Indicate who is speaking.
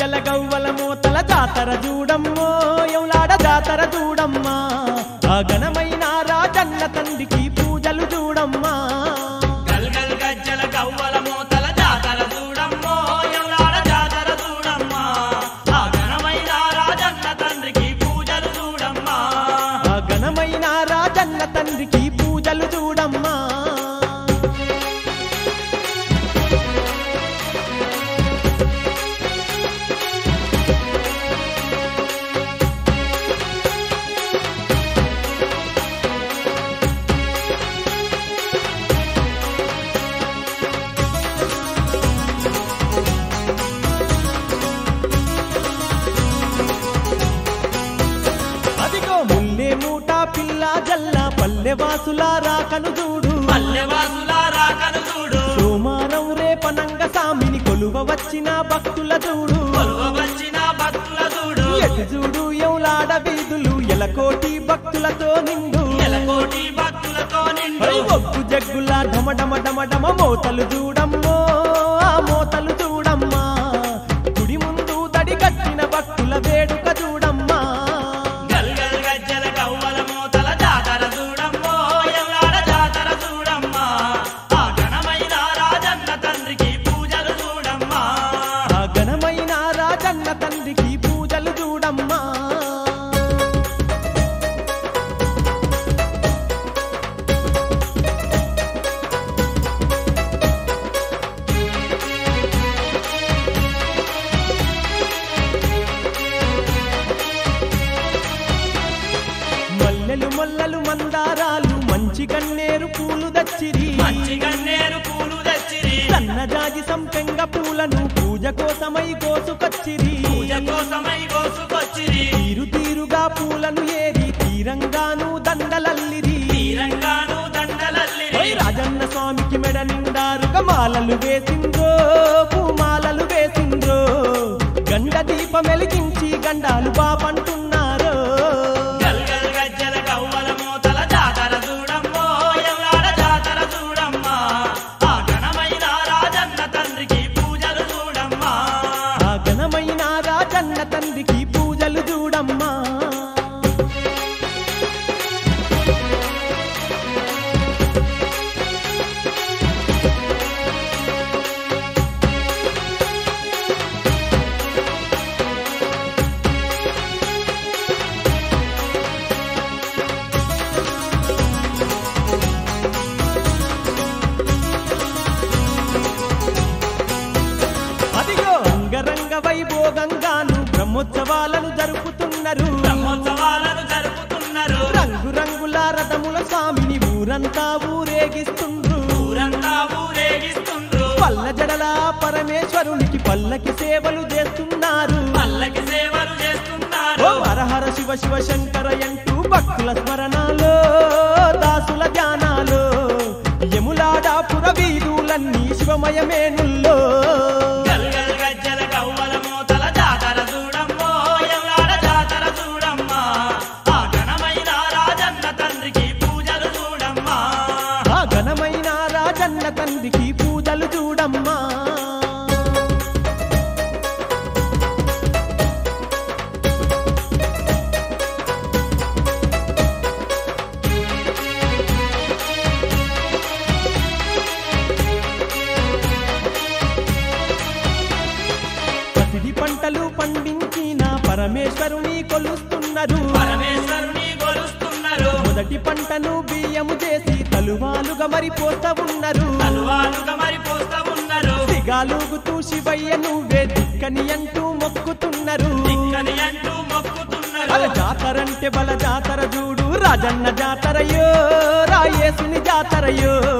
Speaker 1: గజ్జల గవ్వల మూతల జాతర చూడమ్మో ఎవలాడ జాతర చూడమ్మా గగనమైన రాజన్న తండ్రికి పూజలు చూడమ్మా
Speaker 2: గల్గల్ గజ్జల గవ్వల మూతల జాతర చూడమ్మో ఎవలాడ జాతర చూడమ్మా ఆ ఘనమైన రాజన్న తండ్రికి పూజలు చూడమ్మా
Speaker 1: గగనమైన రాజన్న తండ్రికి పూజలు చూడమ్మా అదిగో ముల్లే మూట పిల్ల జల్ల పల్లె వాసుల రాకను చూడు
Speaker 2: పల్లెవాసుల రాకను చూడు
Speaker 1: సోమారం రేపనంగ సామిని కొలువ వచ్చిన భక్తుల చూడు
Speaker 2: కొలువ వచ్చిన భక్తుల చూడు
Speaker 1: ఎటు చూడు ఎవలాడ వీధులు ఎలకోటి భక్తులతో నిండు
Speaker 2: నెలకోటి భక్తులతో నిండు
Speaker 1: హరి ఒగ్గు జగ్గుల ఢమ ఢమ ఢమ ఢమ మోతలు చూడమ్మో ఆ మోతలు చూడమ్మా గుడి ముందు దడి కట్టిన భక్తుల వేడుక చూడమ్మా
Speaker 2: గల్గల్ గజ్జల గవ్వల మూతల జాతర చూడమ్మో ఎవలాడ జాతర చూడమ్మా ఆ ఘనమైన రాజన్న తండ్రికి పూజలు చూడమ్మా
Speaker 1: ఆ ఘనమైన రాజన్న తండ్రికి పూజలు చూడమ్మా మల్లెలు మొల్లలు మందారాలు మంచి కన్నేరు పూలు దచ్చిరి
Speaker 2: మంచి గన్నేరు పూలు తెచ్చిరి
Speaker 1: సన్నజాజి సంపెంగ పూలను పూజ కోసమై కోసుకొచ్చిరి
Speaker 2: పూజ కోసమై కోసుకొచ్చిరి
Speaker 1: తీరు తీరుగా పూలను ఏరి తీరంగాను దండలల్లిరి
Speaker 2: తీరంగాను దండలల్లిరి
Speaker 1: ఓయ్ రాజన్న స్వామికి మెడ నిండారుగా మాలలు వేసిండ్రో పూమాలలు వేసిండ్రో గండ దీపం వెలిగించి గండాలు బాపంటున్నారో
Speaker 2: గల్గల్ గజ్జల గవ్వల మూతల జాతర చూడమ్మో ఎవలాడ జాతర చూడమ్మా ఆ ఘనమైన రాజన్న తండ్రికి పూజలు చూడమ్మా
Speaker 1: ఆ ఘనమైన రాజన్న తండ్రికి పూజలు చూడమ్మా అదిగో అంగరంగ వైభోగంగాను బ్రహ్మోత్సవాలను జరుపుతున్నారు
Speaker 2: బ్రహ్మోత్సవాలను జరుపుతున్నారు
Speaker 1: రంగు రంగుల రథముల స్వామిని ఊరంతా ఊరేగిస్తుండ్రు
Speaker 2: ఊరంతా ఊరేగిస్తుండ్రు
Speaker 1: పల్ల జడల పరమేశ్వరునికి పల్లకి సేవలు చేస్తున్నారు
Speaker 2: పల్లకి సేవలు
Speaker 1: ఓ
Speaker 2: చేస్తున్నారు
Speaker 1: హరహర శివ శివ శంకర అంటూ భక్తుల స్మరణలో దాసుల ధ్యానాలు యములాడాపుర వీధులన్నీ శివమయమేనుల్లో
Speaker 2: గల్గల్ గజ్జల గవ్వల మూతల జాతర చూడమ్మో ఎవలాడ జాతర చూడమ్మా ఆ ఘనమైన రాజన్న తండ్రికి పూజలు చూడమ్మా
Speaker 1: ఆ ఘనమైన రాజన్న తండ్రికి పూజలు చూడమ్మా పసిడి పంటలు పండించిన పరమేశ్వరుని కొలుస్తున్నారు
Speaker 2: పరమేశ్వరుని కొలుస్తున్నారు
Speaker 1: మొదటి పంటను బియ్యము చేసి తలువాలుగా మరి పోస్తా ఉన్నారు
Speaker 2: తలువాలుగా మరి పోస్తా ఉన్నారు
Speaker 1: సిగాలుగుతూ శివయ్య నువ్వే దిక్కని అంటూ మొక్కుతున్నారు
Speaker 2: దిక్కని అంటూ
Speaker 1: బల
Speaker 2: మొక్కుతున్నారు
Speaker 1: జాతరంటే బల జాతర చూడు రాజన్న జాతరయో రాయేసుని జాతరయో